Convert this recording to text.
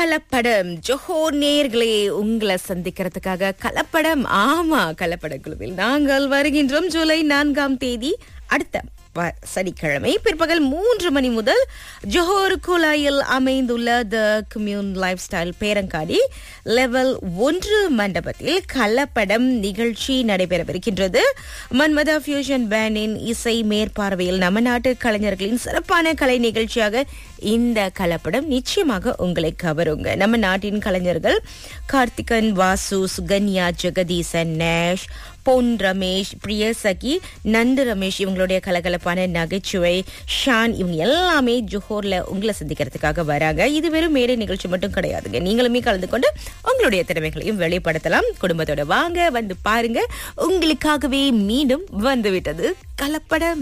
கலப்படம் ஜோஹோர் நேர்களே உங்களை சந்திக்கிறதுக்காக கலப்படம் ஆமா கலப்பட குழுவில் நாங்கள் வருகின்றோம் ஜூலை நான்காம் தேதி அடுத்த வ- சனிக்கிழமை பிற்பகல் மூன்று மணி முதல் ஜோஹோர் குலாயில் அமைந்துள்ள த கம்யூன் லைஃப் ஸ்டைல் பேரங்காடி லெவல் ஒன்று மண்டபத்தில் கலப்படம் நிகழ்ச்சி நடைபெறவிருக்கின்றது மன்மதா ஃபியூஷன் பேண்டின் இசை மேற்பார்வையில் நம்ம நாட்டு கலைஞர்களின் சிறப்பான கலை நிகழ்ச்சியாக இந்த கலப்படம் நிச்சயமாக உங்களை கவருங்க நம்ம நாட்டின் கலைஞர்கள் கார்த்திகன் வாசு சுகன்யா ஜெகதீசன் நேஷ் பொன் ரமேஷ் பிரியசகி நந்து ரமேஷ் இவங்களுடைய கலகலப்பான நகைச்சுவை ஷான் இவங்க எல்லாமே ஜோஹோர்ல உங்களை சந்திக்கிறதுக்காக வராங்க இது வெறும் மேடை நிகழ்ச்சி மட்டும் கிடையாதுங்க நீங்களுமே கலந்து கொண்டு உங்களுடைய திறமைகளையும் வெளிப்படுத்தலாம் குடும்பத்தோட வாங்க வந்து பாருங்க உங்களுக்காகவே மீண்டும் வந்துவிட்டது கலப்படம்